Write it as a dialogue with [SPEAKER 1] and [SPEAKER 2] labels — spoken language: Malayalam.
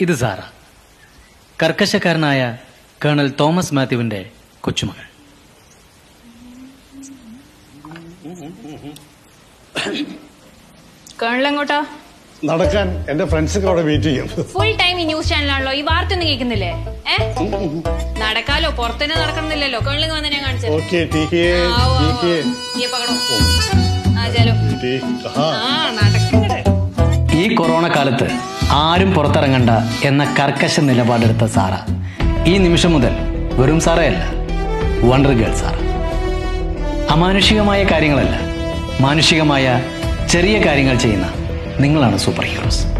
[SPEAKER 1] ഇത് സാറ കർക്കശക്കാരനായ കേണൽ തോമസ് മാത്യുവിന്റെ കൊച്ചുമകൾ
[SPEAKER 2] കേണൽ എങ്ങോട്ടാ
[SPEAKER 3] നടക്കാൻ എന്റെ ഫ്രണ്ട്സൊക്കെ അവിടെ വെയിറ്റ് ചെയ്യും
[SPEAKER 2] ഫുൾ ടൈം ഈ ന്യൂസ് ചാനലാണല്ലോ ഈ വാർത്ത ഒന്നും കേൾക്കുന്നില്ലേ ഏ നടക്കാലോ പുറത്തുതന്നെ നടക്കണമെന്നില്ലല്ലോ കേണലിങ് വന്ന് ഞാൻ കാണിച്ചത്
[SPEAKER 3] ഓക്കെ ടീക്കേ
[SPEAKER 2] ആ, ഓ, ഓ, ഓ.
[SPEAKER 3] ടീക്കേ
[SPEAKER 2] ഈ പകടോ ആ ചലോ
[SPEAKER 3] ടീ ആ
[SPEAKER 2] ആ നടക്കണ്ടേ
[SPEAKER 1] ഈ കൊറോണ കാലത്ത് ആരും പുറത്തിറങ്ങണ്ട എന്ന കർക്കശ നിലപാടെടുത്ത സാറ ഈ നിമിഷം മുതൽ വെറും സാറയല്ല വണ്ടർ ഗേൾ സാറ അമാനുഷികമായ കാര്യങ്ങളല്ല മാനുഷികമായ ചെറിയ കാര്യങ്ങൾ ചെയ്യുന്ന നിങ്ങളാണ് സൂപ്പർ ഹീറോസ്